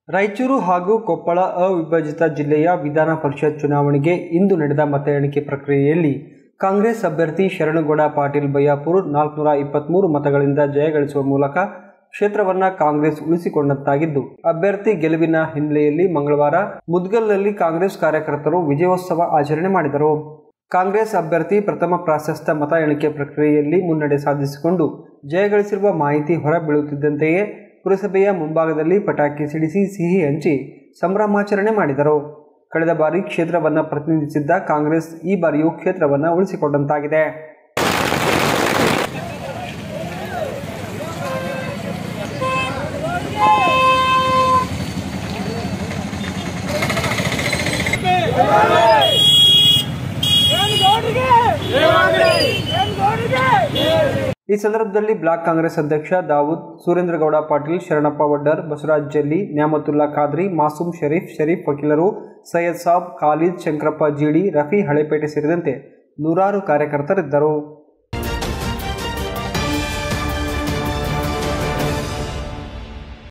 ರಾಯಚೂರು ಹಾಗೂ ಕೊಪ್ಪಳ ಅವಿಭಜಿತ ಜಿಲ್ಲೆಯ ವಿಧಾನ ಪರಿಷತ್ ಚುನಾವಣೆಗೆ ಇಂದು ನಡೆದ ಮತ ಎಣಿಕೆ ಪ್ರಕ್ರಿಯೆಯಲ್ಲಿ ಕಾಂಗ್ರೆಸ್ ಅಭ್ಯರ್ಥಿ ಶರಣಗೌಡ ಪಾಟೀಲ್ ಬಯ್ಯಾಪುರ್ ನಾಲ್ಕುನೂರ ಇಪ್ಪತ್ತ್ಮೂರು ಮತಗಳಿಂದ ಜಯಗಳಿಸುವ ಮೂಲಕ ಕ್ಷೇತ್ರವನ್ನ ಕಾಂಗ್ರೆಸ್ ಉಳಿಸಿಕೊಂಡಂತಾಗಿದ್ದು ಅಭ್ಯರ್ಥಿ ಗೆಲುವಿನ ಹಿನ್ನೆಲೆಯಲ್ಲಿ ಮಂಗಳವಾರ ಮುದ್ಗಲ್ನಲ್ಲಿ ಕಾಂಗ್ರೆಸ್ ಕಾರ್ಯಕರ್ತರು ವಿಜಯೋತ್ಸವ ಆಚರಣೆ ಮಾಡಿದರು ಕಾಂಗ್ರೆಸ್ ಅಭ್ಯರ್ಥಿ ಪ್ರಥಮ ಪ್ರಾಶಸ್ತ್ಯ ಮತ ಎಣಿಕೆ ಪ್ರಕ್ರಿಯೆಯಲ್ಲಿ ಮುನ್ನಡೆ ಸಾಧಿಸಿಕೊಂಡು ಜಯಗಳಿಸಿರುವ ಮಾಹಿತಿ ಹೊರಬೀಳುತ್ತಿದ್ದಂತೆಯೇ ಪುರಸಭೆಯ ಮುಂಭಾಗದಲ್ಲಿ ಪಟಾಕಿ ಸಿಡಿಸಿ ಸಿಹಿ ಹಂಚಿ ಸಂಭ್ರಮಾಚರಣೆ ಮಾಡಿದರು ಕಳೆದ ಬಾರಿ ಕ್ಷೇತ್ರವನ್ನು ಪ್ರತಿನಿಧಿಸಿದ್ದ ಕಾಂಗ್ರೆಸ್ ಈ ಬಾರಿಯೂ ಕ್ಷೇತ್ರವನ್ನು ಉಳಿಸಿಕೊಂಡಂತಾಗಿದೆ ಈ ಸಂದರ್ಭದಲ್ಲಿ ಬ್ಲಾಕ್ ಕಾಂಗ್ರೆಸ್ ಅಧ್ಯಕ್ಷ ದಾವೂದ್ ಸುರೇಂದ್ರಗೌಡ ಪಾಟೀಲ್ ಶರಣಪ್ಪ ವಡ್ಡರ್ ಬಸವರಾಜ್ ಜಲ್ಲಿ ನ್ಯಾಮತುಲ್ಲಾ ಖಾದ್ರಿ ಮಾಸೂಮ್ ಶರೀಫ್ ಶರೀಫ್ ವಕೀಲರು ಸೈಯದ್ ಸಾಬ್ ಖಾಲಿದ್ ಶಂಕರಪ್ಪ ಜೀಡಿ ರಫಿ ಹಳೆಪೇಟೆ ಸೇರಿದಂತೆ ನೂರಾರು ಕಾರ್ಯಕರ್ತರಿದ್ದರು